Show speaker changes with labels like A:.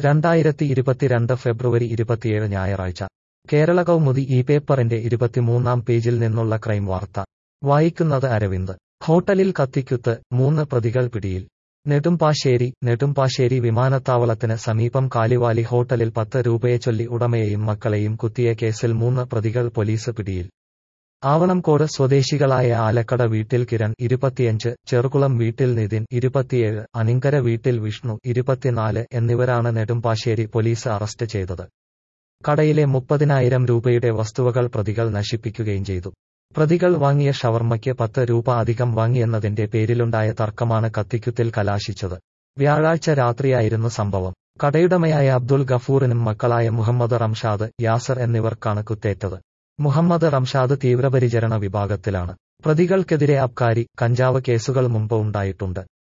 A: രണ്ടായിരത്തി ഇരുപത്തിരണ്ട് ഫെബ്രുവരി ഇരുപത്തിയേഴ് ഞായറാഴ്ച കേരള കൗമുദി ഈ പേപ്പറിന്റെ ഇരുപത്തിമൂന്നാം പേജിൽ നിന്നുള്ള ക്രൈം വാർത്ത വായിക്കുന്നത് അരവിന്ദ് ഹോട്ടലിൽ കത്തിക്കുത്ത് മൂന്ന് പ്രതികൾ പിടിയിൽ നെടുമ്പാശ്ശേരി നെടുമ്പാശ്ശേരി വിമാനത്താവളത്തിന് സമീപം കാലിവാലി ഹോട്ടലിൽ പത്ത് രൂപയെ ചൊല്ലി ഉടമയെയും മക്കളെയും കുത്തിയ കേസിൽ മൂന്ന് പ്രതികൾ പോലീസ് പിടിയിൽ ആവണംകോട് സ്വദേശികളായ ആലക്കട വീട്ടിൽ കിരൺ ഇരുപത്തിയഞ്ച് ചെറുകുളം വീട്ടിൽ നിതിൻ ഇരുപത്തിയേഴ് അനിങ്കര വീട്ടിൽ വിഷ്ണു ഇരുപത്തിനാല് എന്നിവരാണ് നെടുമ്പാശ്ശേരി പോലീസ് അറസ്റ്റ് ചെയ്തത് കടയിലെ മുപ്പതിനായിരം രൂപയുടെ വസ്തുവകൾ പ്രതികൾ നശിപ്പിക്കുകയും ചെയ്തു പ്രതികൾ വാങ്ങിയ ഷവർമ്മയ്ക്ക് പത്ത് രൂപ അധികം വാങ്ങിയെന്നതിന്റെ പേരിലുണ്ടായ തർക്കമാണ് കത്തിക്കുത്തിൽ കലാശിച്ചത് വ്യാഴാഴ്ച രാത്രിയായിരുന്നു സംഭവം കടയുടമയായ അബ്ദുൾ ഗഫൂറിനും മക്കളായ മുഹമ്മദ് റംഷാദ് യാസർ എന്നിവർക്കാണ് കുത്തേറ്റത് മുഹമ്മദ് റംഷാദ് തീവ്രപരിചരണ വിഭാഗത്തിലാണ് പ്രതികൾക്കെതിരെ അബ്കാരി കഞ്ചാവ് കേസുകൾ മുമ്പ് ഉണ്ടായിട്ടുണ്ട്